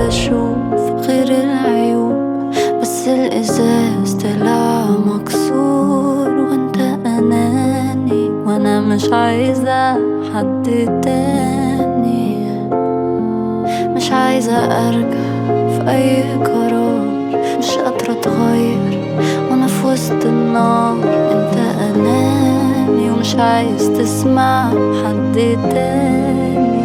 أشوف غير العيوب بس الإزاز طلع مكسور وانت أناني وأنا مش عايزة حد تاني مش عايزة أرجع في أي قرار مش قادرة أتغير وأنا في وسط النار انت أناني ومش عايز تسمع حد تاني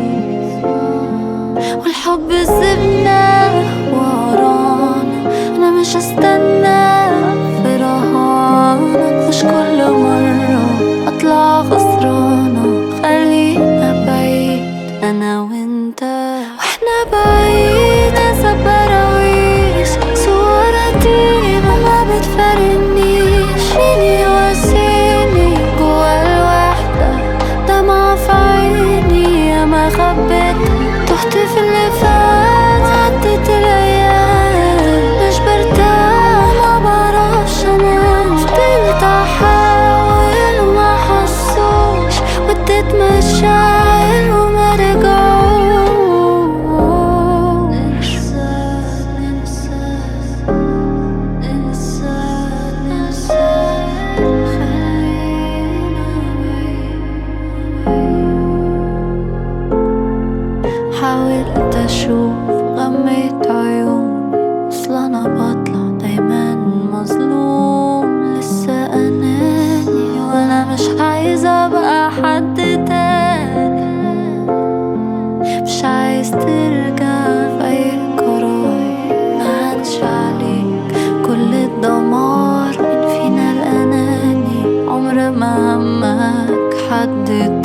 والحب سيبنا ورانا انا مش هستنى في رهانك مش كل مرة اطلع خسرانة خلينا بعيد انا وانت واحنا بعيد انسى براويش صورتي ما بتفارقنيش مين يواسيني جوا الوحدة دمعة في عيني ياما خبيتها تحت في اللي فات عدت الايام مش برتاح ما بعرفش انام فضلت احاول وما حسوش وديت مشاعر وما رجعوش ننسى ننسى ننسى ننسى خلينا حاولت أشوف غميت عيوني أصل أنا بطلع دايما مظلوم لسه أناني وأنا مش عايزة أبقى حد تاني مش عايز ترجع في أي قرار مهنش عليك كل الدمار من فينا الأناني عمر ما همك حد